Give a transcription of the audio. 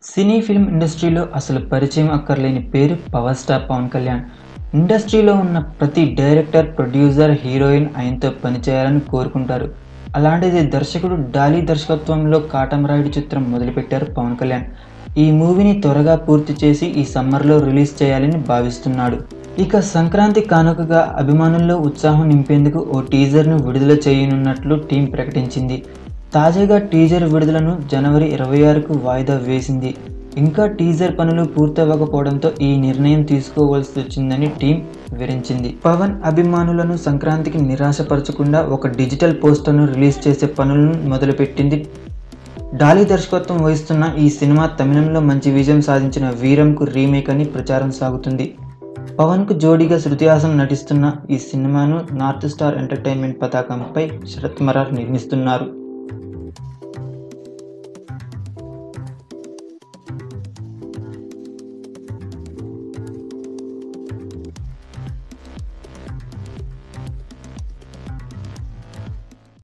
సినీ film ఇండస్ట్రీలో అసలు పరిచయం అక్కర్లేని పేరు పవర్ స్టార్ పవన్ కళ్యాణ్ ఇండస్ట్రీలో ఉన్న ప్రతి డైరెక్టర్ ప్రొడ్యూసర్ హీరోయిన్ ఆయనతో పనిచేయాలని కోరుకుంటారు అలాంటిది దర్శకుడు డాలీ దర్శకత్వంలో కాటమరాయుడు చిత్రం మొదలుపెట్టారు పవన్ కళ్యాణ్ ఈ మూవీని త్వరగా పూర్తి చేసి ఈ సమ్మర్లో రిలీజ్ చేయాలని భావిస్తున్నాడు ఇక సంక్రాంతి కానుకగా అభిమానుల్లో ఉత్సాహం నింపేందుకు ఓ టీజర్ను విడుదల చేయనున్నట్లు టీం ప్రకటించింది తాజాగా టీజర్ విడుదలను జనవరి ఇరవై ఆరుకు వాయిదా వేసింది ఇంకా టీజర్ పనులు పూర్తవ్వకపోవడంతో ఈ నిర్ణయం తీసుకోవాల్సి వచ్చిందని టీం వివరించింది పవన్ అభిమానులను సంక్రాంతికి నిరాశపరచకుండా ఒక డిజిటల్ పోస్టర్ను రిలీజ్ చేసే పనులను మొదలుపెట్టింది డాలీ దర్శకత్వం వహిస్తున్న ఈ సినిమా తమిళంలో మంచి విజయం సాధించిన వీరంకు రీమేక్ అని ప్రచారం సాగుతుంది పవన్కు జోడీగా శృతి హాసన్ నటిస్తున్న ఈ సినిమాను నార్త్ స్టార్ ఎంటర్టైన్మెంట్ పతాకంపై శరత్ మరార్ నిర్మిస్తున్నారు